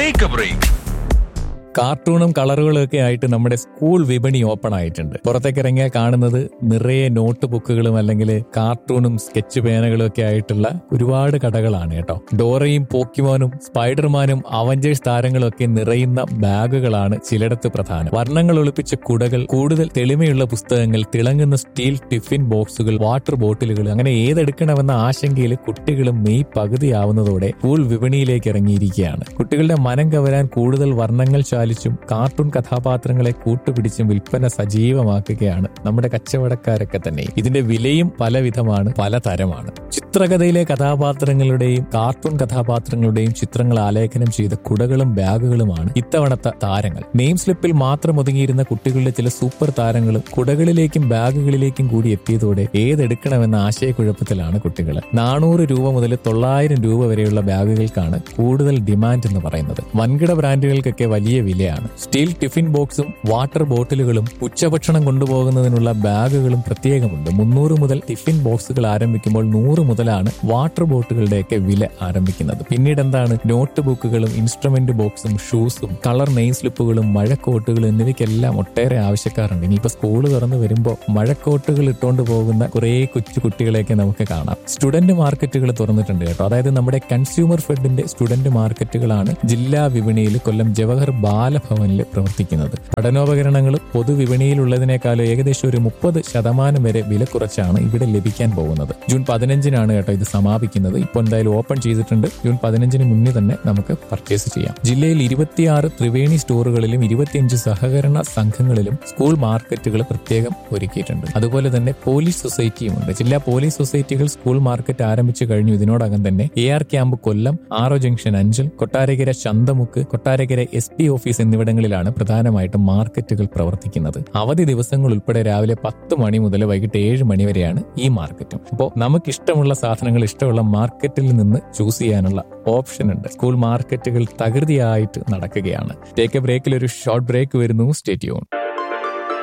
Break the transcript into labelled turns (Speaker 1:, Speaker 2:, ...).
Speaker 1: take a break
Speaker 2: കാർട്ടൂണും കളറുകളും ഒക്കെ ആയിട്ട് നമ്മുടെ സ്കൂൾ വിപണി ഓപ്പൺ ആയിട്ടുണ്ട് പുറത്തേക്ക് ഇറങ്ങിയാൽ കാണുന്നത് നിറയെ നോട്ട് ബുക്കുകളും അല്ലെങ്കിൽ കാർട്ടൂണും സ്കെച്ച് പേനകളും ഒക്കെ ആയിട്ടുള്ള ഒരുപാട് കടകളാണ് കേട്ടോ ഡോറയും പോക്കിമോനും സ്പൈഡർമാനും അവഞ്ചേഴ്സ് താരങ്ങളും ഒക്കെ നിറയുന്ന ബാഗുകളാണ് ചിലയിടത്ത് പ്രധാനം വർണ്ണങ്ങൾ ഒളിപ്പിച്ച കുടകൾ കൂടുതൽ തെളിമയുള്ള പുസ്തകങ്ങൾ തിളങ്ങുന്ന സ്റ്റീൽ ടിഫിൻ ബോക്സുകൾ വാട്ടർ ബോട്ടിലുകൾ അങ്ങനെ ഏതെടുക്കണമെന്ന ആശങ്കയിൽ കുട്ടികളും മെയ് പകുതിയാവുന്നതോടെ സ്കൂൾ വിപണിയിലേക്ക് ഇറങ്ങിയിരിക്കുകയാണ് കുട്ടികളുടെ മനം കവരാൻ കൂടുതൽ വർണ്ണങ്ങൾ ചാലിച്ചും കാർട്ടൂൺ കഥാപാത്രങ്ങളെ കൂട്ടുപിടിച്ചും വിൽപ്പന സജീവമാക്കുകയാണ് നമ്മുടെ കച്ചവടക്കാരൊക്കെ തന്നെ ഇതിന്റെ വിലയും പലവിധമാണ് പലതരമാണ് ചിത്രകഥയിലെ കഥാപാത്രങ്ങളുടെയും കാർട്ടൂൺ കഥാപാത്രങ്ങളുടെയും ചിത്രങ്ങൾ ആലേഖനം ചെയ്ത കുടകളും ബാഗുകളുമാണ് ഇത്തവണത്തെ താരങ്ങൾ നെയിം സ്ലിപ്പിൽ മാത്രം ഒതുങ്ങിയിരുന്ന കുട്ടികളുടെ ചില സൂപ്പർ താരങ്ങളും കുടകളിലേക്കും ബാഗുകളിലേക്കും കൂടി എത്തിയതോടെ ഏതെടുക്കണമെന്ന ആശയക്കുഴപ്പത്തിലാണ് കുട്ടികൾ നാനൂറ് രൂപ മുതൽ തൊള്ളായിരം രൂപ വരെയുള്ള ബാഗുകൾക്കാണ് കൂടുതൽ ഡിമാൻഡ് എന്ന് പറയുന്നത് വൻകിട ബ്രാൻഡുകൾക്കൊക്കെ വലിയ വിലയാണ് സ്റ്റീൽ ടിഫിൻ ബോക്സും വാട്ടർ ബോട്ടിലുകളും ഉച്ചഭക്ഷണം കൊണ്ടുപോകുന്നതിനുള്ള ബാഗുകളും പ്രത്യേകമുണ്ട് മുന്നൂറ് മുതൽ ടിഫിൻ ബോക്സുകൾ ആരംഭിക്കുമ്പോൾ നൂറ് മുതലാണ് വാട്ടർ ബോട്ടുകളുടെയൊക്കെ വില ആരംഭിക്കുന്നത് പിന്നീട് എന്താണ് നോട്ട് ബുക്കുകളും ഇൻസ്ട്രുമെന്റ് ബോക്സും ഷൂസും കളർ നെയിം സ്ലിപ്പുകളും മഴക്കോട്ടുകളും എന്നിവയ്ക്കെല്ലാം ഒട്ടേറെ ആവശ്യക്കാരുണ്ട് ഇനിയിപ്പോ സ്കൂൾ തുറന്നു വരുമ്പോൾ മഴക്കോട്ടുകൾ ഇട്ടുകൊണ്ട് പോകുന്ന കുറേ കൊച്ചു കുട്ടികളെയൊക്കെ നമുക്ക് കാണാം സ്റ്റുഡന്റ് മാർക്കറ്റുകൾ തുറന്നിട്ടുണ്ട് കേട്ടോ അതായത് നമ്മുടെ കൺസ്യൂമർ ഫെഡിന്റെ സ്റ്റുഡന്റ് മാർക്കറ്റുകളാണ് ജില്ലാ വിപണിയിൽ കൊല്ലം ജവഹർ ബാലഭവനിൽ പ്രവർത്തിക്കുന്നത് പഠനോപകരണങ്ങൾ പൊതുവിപണിയിലുള്ളതിനേക്കാളും ഏകദേശം ഒരു മുപ്പത് ശതമാനം വരെ വില കുറച്ചാണ് ഇവിടെ ലഭിക്കാൻ പോകുന്നത് ജൂൺ പതിനഞ്ചിനാണ് കേട്ടോ ഇത് സമാപിക്കുന്നത് ഇപ്പോൾ എന്തായാലും ഓപ്പൺ ചെയ്തിട്ടുണ്ട് ജൂൺ പതിനഞ്ചിന് മുന്നേ തന്നെ നമുക്ക് പർച്ചേസ് ചെയ്യാം ജില്ലയിൽ ഇരുപത്തിയാറ് ത്രിവേണി സ്റ്റോറുകളിലും ഇരുപത്തിയഞ്ച് സഹകരണ സംഘങ്ങളിലും സ്കൂൾ മാർക്കറ്റുകൾ പ്രത്യേകം ഒരുക്കിയിട്ടുണ്ട് അതുപോലെ തന്നെ പോലീസ് സൊസൈറ്റിയുമുണ്ട് ജില്ലാ പോലീസ് സൊസൈറ്റികൾ സ്കൂൾ മാർക്കറ്റ് ആരംഭിച്ചു കഴിഞ്ഞു ഇതിനോടകം തന്നെ എ ആർ ക്യാമ്പ് കൊല്ലം ആറോ junction Anchal Kottarakkara Chanthamukku Kottarakkara S P office എന്നിവിടങ്ങളിലാണ് പ്രധാനമായിട്ടും മാർക്കറ്റുകൾ പ്രവർത്തിക്കുന്നത് അവധി ദിവസങ്ങൾ ഉൾപ്പെടെ രാവിലെ പത്ത് മണി മുതൽ വൈകിട്ട് ഏഴ് മണി വരെയാണ് ഈ മാർക്കറ്റും അപ്പോൾ നമുക്ക് ഇഷ്ടമുള്ള സാധനങ്ങൾ ഇഷ്ടമുള്ള മാർക്കറ്റിൽ നിന്ന് ചൂസ് ചെയ്യാനുള്ള ഓപ്ഷൻ ഉണ്ട് സ്കൂൾ മാർക്കറ്റുകൾ തകൃതിയായിട്ട് നടക്കുകയാണ് ടേക്ക് എ ബ്രേക്കിൽ ഒരു ഷോർട്ട് ബ്രേക്ക് വരുന്നു സ്റ്റേറ്റ്യൂൺ